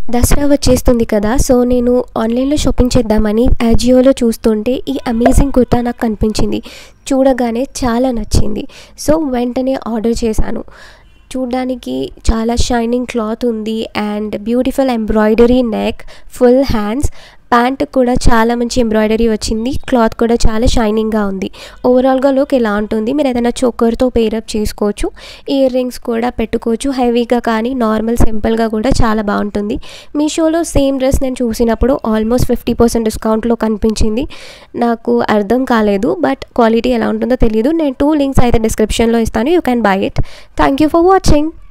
దసరా వచ్చేస్తుంది కదా సో నేను ఆన్లైన్లో షాపింగ్ చేద్దామని అజియోలో చూస్తుంటే ఈ అమేజింగ్ కుర్తా నాకు కనిపించింది చూడగానే చాలా నచ్చింది సో వెంటనే ఆర్డర్ చేశాను చూడ్డానికి చాలా షైనింగ్ క్లాత్ ఉంది and beautiful embroidery neck full hands pant కూడా చాలా మంచి ఎంబ్రాయిడరీ వచ్చింది క్లాత్ కూడా చాలా షైనింగ్గా ఉంది ఓవరాల్గా లుక్ ఇలా ఉంటుంది మీరు ఏదైనా చోకర్తో పేరప్ చేసుకోవచ్చు ఇయర్ రింగ్స్ కూడా పెట్టుకోవచ్చు హెవీగా కానీ నార్మల్ సింపుల్గా కూడా చాలా బాగుంటుంది మీషోలో సేమ్ డ్రెస్ నేను చూసినప్పుడు ఆల్మోస్ట్ ఫిఫ్టీ పర్సెంట్ డిస్కౌంట్లో కనిపించింది నాకు అర్థం కాలేదు బట్ క్వాలిటీ ఎలా ఉంటుందో తెలియదు నేను టూ లింక్స్ అయితే డిస్క్రిప్షన్లో ఇస్తాను you can buy it thank you for watching